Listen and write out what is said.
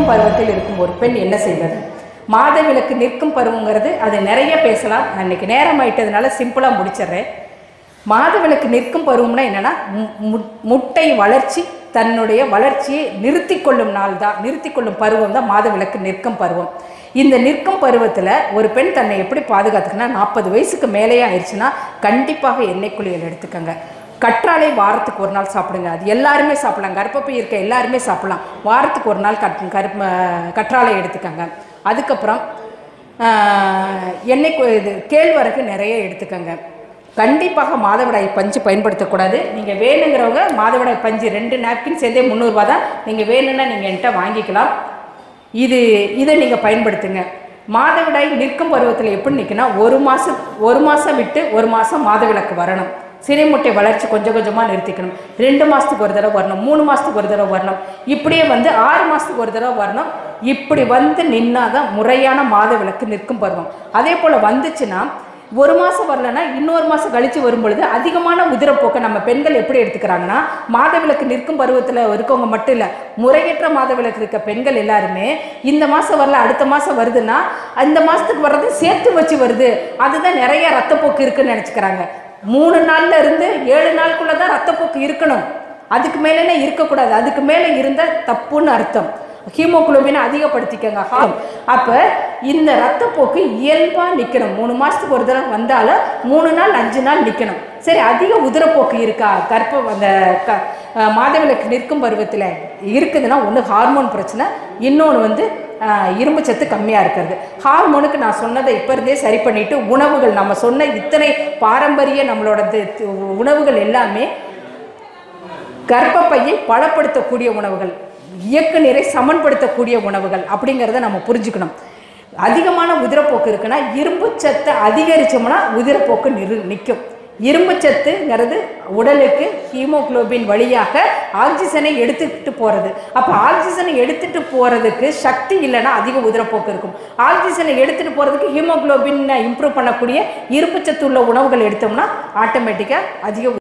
பருவத்தில் இருக்கும் ஒரு பெண் என்ன செய்வது மாதவிலக்கு நிற்கும் பருவங்கிறது அது நிறைய பேசலாம் நான் இன்னைக்கு நேரம் ஆயிட்டதுனால சிம்பிளாக முடிச்சிடுறேன் மாதவிலக்கு நிற்கும் பருவம்னா என்னன்னா மு- மு- முட்டை வளர்ச்சி தன்னுடைய வளர்ச்சியை நிறுத்தி கொள்ளும் நாள் தான் நிறுத்தி கொள்ளும் பருவம் தான் மாதவிலக்கு நிற்கும் பருவம் இந்த நிற்கும் பருவத்தில் ஒரு பெண் தன்னை எப்படி பாதுகாத்துக்கணும்னா நாற்பது வயசுக்கு மேலேயே ஆயிடுச்சுன்னா கண்டிப்பாக எண்ணெய் குளியல் எடுத்துக்கங்க கற்றாழை வாரத்துக்கு ஒரு நாள் சாப்பிடுங்க அது எல்லாருமே சாப்பிடலாம் கர்ப்பப்பை இருக்க எல்லாருமே சாப்பிடலாம் வாரத்துக்கு ஒரு நாள் கட் கருப்ப கற்றாழை எடுத்துக்கங்க அதுக்கப்புறம் ஆஹ், எண்ணெய் கு- இது கேழ்வரகு நிறைய எடுத்துக்கங்க கண்டிப்பாக மாதவிடாய் பஞ்சு பயன்படுத்தக்கூடாது நீங்கள் வேணுங்கிறவங்க மாதவிடாய் பஞ்சு ரெண்டு நாப்கின் சேர்ந்தே முந்நூறுரூபா தான் நீங்கள் வேணும்னா நீங்கள் என்கிட்ட வாங்கிக்கலாம் இது இதை நீங்கள் பயன்படுத்துங்க மாதவிடாய் நிற்கும் பருவத்தில் எப்படி நிற்குன்னா ஒரு மாதம் ஒரு மாதம் விட்டு ஒரு மாதம் மாதவிலக்கு வரணும் சினைமுட்டை வளர்ச்சி கொஞ்சம் கொஞ்சமாக நிறுத்திக்கணும் ரெண்டு மாதத்துக்கு ஒரு தடவை வரணும் மூணு மாதத்துக்கு ஒரு தடவை வரணும் இப்படியே வந்து ஆறு மாதத்துக்கு ஒரு தடவை வரணும் இப்படி வந்து நின்னாதான் முறையான மாதவிலக்கு நிற்கும் பருவம் அதே போல் வந்துச்சுன்னா ஒரு மாதம் வரலன்னா இன்னொரு மாதம் கழித்து வரும்பொழுது அதிகமான உதிரப்போக்கை நம்ம பெண்கள் எப்படி எடுத்துக்கிறாங்கன்னா மாதவிலக்கு நிற்கும் பருவத்தில் இருக்கவங்க மட்டும் இல்லை முறையற்ற மாதவிலக்கு இருக்க பெண்கள் எல்லாருமே இந்த மாதம் வரல அடுத்த மாதம் வருதுன்னா அந்த மாதத்துக்கு வர்றது சேர்த்து வச்சு வருது அதுதான் நிறைய ரத்தப்போக்கு இருக்குன்னு நினச்சிக்கிறாங்க மூணு நாள்ல இருந்து ஏழு நாளுக்குள்ள தான் ரத்தப்போக்கு இருக்கணும் அதுக்கு மேலே இருக்கக்கூடாது அதுக்கு மேலே இருந்தால் தப்புன்னு அர்த்தம் ஹீமோகுளோபினை அதிகப்படுத்திக்கங்க ஹார்ம் அப்போ இந்த ரத்தப்போக்கு இயல்பாக நிற்கணும் மூணு மாதத்துக்கு ஒரு தடவை வந்தாலும் மூணு நாள் அஞ்சு நாள் நிற்கணும் சரி அதிக உதிரப்போக்கு இருக்கா கர்ப்ப அந்த க அஹ் மாதவிலக்கு நிற்கும் பருவத்தில் இருக்குதுன்னா ஒன்று ஹார்மோன் பிரச்சனை இன்னொன்று வந்து அஹ், இரும்பு சத்து கம்மியாக இருக்கிறது ஹார்மோனுக்கு நான் சொன்னதை இப்போ இருந்தே சரி பண்ணிட்டு உணவுகள் நம்ம சொன்ன இத்தனை பாரம்பரிய நம்மளோட தி- தி- உணவுகள் எல்லாமே கர்ப்பப்பையை பலப்படுத்தக்கூடிய உணவுகள் இயக்க நீரை சமன்படுத்தக்கூடிய உணவுகள் அப்படிங்கிறத நம்ம புரிஞ்சுக்கணும் அதிகமான உதிரப்போக்கு இருக்குன்னா இரும்பு சத்தை அதிகரிச்சோம்னா உதிரப்போக்கு நிறு நிற்கும் இரும்பு சத்துங்கிறது உடலுக்கு ஹீமோகுளோபின் வழியாக ஆக்சிஜனை எடுத்துக்கிட்டு போகிறது அப்போ ஆக்சிஜனை எடுத்துட்டு போகிறதுக்கு சக்தி இல்லைன்னா அதிக உதிரப்போக்கு இருக்கும் ஆக்சிஜனை எடுத்துகிட்டு போகிறதுக்கு ஹீமோகுளோபின் இம்ப்ரூவ் பண்ணக்கூடிய இரும்பு சத்து உள்ள உணவுகள் எடுத்தோம்னா ஆட்டோமேட்டிக்காக அதிக